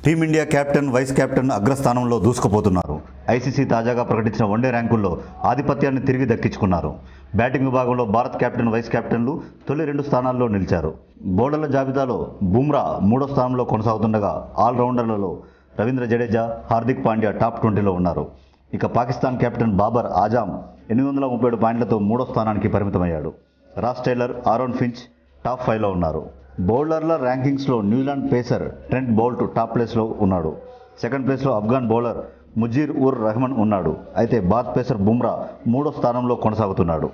team India captain vice captain అగ్రస్థానంలో దూసుకుపోతున్నారు ICC తాజాగా ప్రకటించిన వన్డే ర్యాంకుల్లో ఆధిపత్యాన్ని తిరిగి దక్కించుకున్నారు బ్యాటింగ్ విభాగంలో భారత్ కెప్టెన్ వైస్ కెప్టెన్లు తొలి రెండు స్థానాల్లో నిలిచారు బౌలర్ల జాబితాలో బుమ్రా మూడో స్థానంలో కొనసాగుతుండగా ఆల్రౌండర్లలో రవీంద్ర జడేజా హార్దిక్ పాండ్యా టాప్ ట్వంటీలో ఉన్నారు ఇక పాకిస్తాన్ కెప్టెన్ బాబర్ ఆజాం ఎనిమిది వందల ముప్పై ఏడు పాయింట్లతో మూడో స్థానానికి పరిమితమయ్యాడు Ross Taylor Aaron Finch top ఫైవ్లో ఉన్నారు బౌలర్ల ర్యాంకింగ్స్లో New Zealand pacer Trent Boult top ప్లేస్లో ఉన్నాడు సెకండ్ ప్లేస్లో అఫ్ఘాన్ బౌలర్ ముజీర్ ఉర్ రెహమాన్ ఉన్నాడు అయితే భారత్ పేసర్ బుమ్రా మూడో స్థానంలో కొనసాగుతున్నాడు